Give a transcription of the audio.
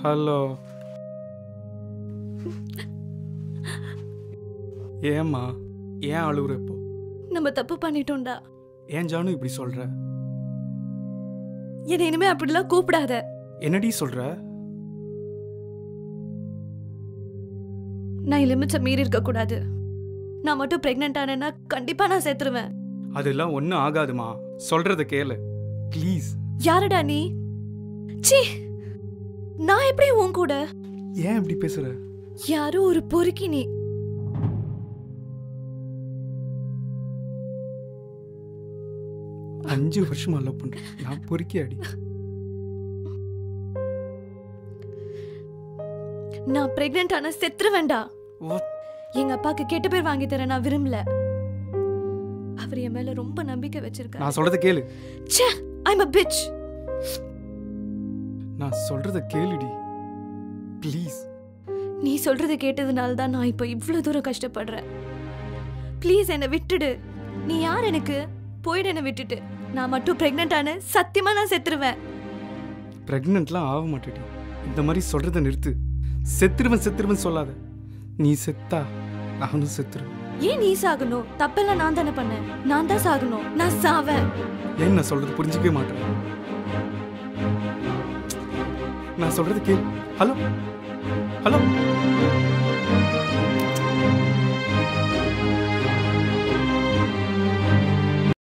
hello ஏம்மா ஏன் அழுகுற இப்போ நம்ம தப்பு பண்ணிட்டோம்டா ஏன் ஜானு இப்படி சொல்ற என்னை இனிமே அப்படிலாம் கூப்பிடாத என்னடி சொல்ற நான் லிமிட்ஸை மீறி இருக்க கூடாது நான் மட்டும் பிரெக்னென்ட் ஆனேன்னா கண்டிப்பா நான் செத்துருவேன் அதெல்லாம் ஒன்றும் ஆகாதுமா சொல்றத கேளு ப்ளீஸ் யாருடா நீ ச்சீ நான் எப்படி உன் கூட ஏன் இப்படி பேசுற யாரோ ஒரு பொறுக்கி நீ அஞ்சு வருஷமா லவ் பண்றேன் நான் பொறுக்கி அடி நான் பிரெக்னென்ட் ஆன செத்துருவேன்டா ஓ எங்க அப்பாக்கு கெட்ட பேர் வாங்கி தர நான் விரும்பல அவர் என் மேல ரொம்ப நம்பிக்கை வச்சிருக்காரு நான் சொல்றத கேளு ச்சே ஐம் a bitch நான் சொல்றத கேளுடி ப்ளீஸ் நீ சொல்றதை கேட்டதுனால தான் நான் இப்போ இவ்வளோ தூரம் கஷ்டப்படுறேன் ப்ளீஸ் என்னை விட்டுடு நீ யார் எனக்கு போயிடு என்னை விட்டுட்டு நான் மட்டும் பிரெக்னென்ட் ஆன சத்தியமா நான் செத்துருவேன் ப்ரெக்னென்ட்லாம் ஆக மாட்டேடி இந்த மாதிரி சொல்றத நிறுத்து செத்துருவன் செத்துருவன் சொல்லாத நீ செத்தா அவனும் செத்துருவேன் ஏன் நீ சாகணும் தப்பெல்லாம் நான் தானே பண்ணேன் நான் தான் சாகணும் நான் சாவேன் ஏன் நான் சொல்றது புரிஞ்சிக்கவே மாட்டேன் நான் சொல்றது கேளு ஹலோ ஹலோ